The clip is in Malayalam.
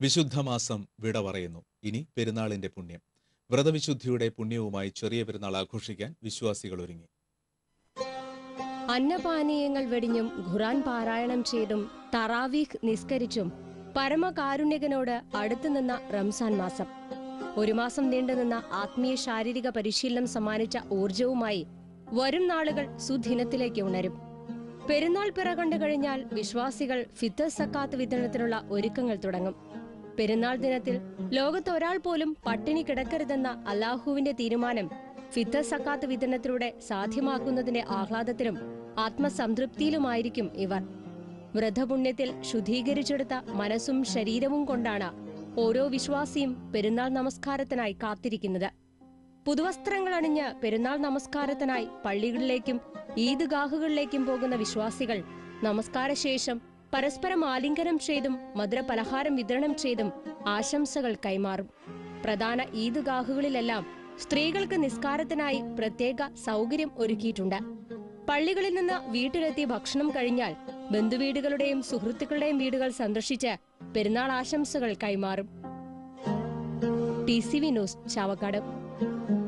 വിശുദ്ധമാസം വിട പറയുന്നു ഇനി പെരുന്നാളിന്റെ പുണ്യം വ്രതവിശുദ്ധിയുടെ പുണ്യവുമായി ചെറിയ പെരുന്നാൾ ആഘോഷിക്കാൻ വിശ്വാസികൾ ഒരുങ്ങി അന്നപാനീയങ്ങൾ വെടിഞ്ഞും ഖുറാൻ പാരായണം ചെയ്തും തറാവീഹ് നിസ്കരിച്ചും പരമകാരുണ്യകനോട് അടുത്തുനിന്ന റംസാൻ മാസം ഒരു മാസം നീണ്ടുനിന്ന ആത്മീയ ശാരീരിക പരിശീലനം സമ്മാനിച്ച ഊർജവുമായി വരും നാളുകൾ സുദിനത്തിലേക്ക് ഉണരും പെരുന്നാൾ പിറ കണ്ടു കഴിഞ്ഞാൽ വിശ്വാസികൾ ഫിത്തർ സക്കാത്ത് വിതരണത്തിനുള്ള ഒരുക്കങ്ങൾ തുടങ്ങും പെരുന്നാൾ ദിനത്തിൽ ലോകത്ത് ഒരാൾ പോലും പട്ടിണി കിടക്കരുതെന്ന അല്ലാഹുവിന്റെ തീരുമാനം ഫിത്തർ സക്കാത്ത് വിതരണത്തിലൂടെ സാധ്യമാക്കുന്നതിന്റെ ആഹ്ലാദത്തിലും ആത്മസംതൃപ്തിയിലുമായിരിക്കും ഇവർ വ്രതപുണ്യത്തിൽ ശുദ്ധീകരിച്ചെടുത്ത മനസ്സും ശരീരവും കൊണ്ടാണ് ഓരോ വിശ്വാസിയും പെരുന്നാൾ നമസ്കാരത്തിനായി കാത്തിരിക്കുന്നത് പുതുവസ്ത്രങ്ങൾ അണിഞ്ഞ് പെരുന്നാൾ നമസ്കാരത്തിനായി പള്ളികളിലേക്കും ഈദ്ഗാഹുകളിലേക്കും പോകുന്ന വിശ്വാസികൾ നമസ്കാരശേഷം പരസ്പരം ആലിംഗനം ചെയ്തും മധുരപലഹാരം വിതരണം ചെയ്തും ആശംസകൾ കൈമാറും പ്രധാന ഈദ്ഗാഹുകളിലെല്ലാം സ്ത്രീകൾക്ക് നിസ്കാരത്തിനായി പ്രത്യേക സൗകര്യം ഒരുക്കിയിട്ടുണ്ട് പള്ളികളിൽ നിന്ന് വീട്ടിലെത്തി ഭക്ഷണം കഴിഞ്ഞാൽ ബന്ധുവീടുകളുടെയും സുഹൃത്തുക്കളുടെയും വീടുകൾ സന്ദർശിച്ച് പെരുന്നാൾ ആശംസകൾ കൈമാറും T C V news Chavakkad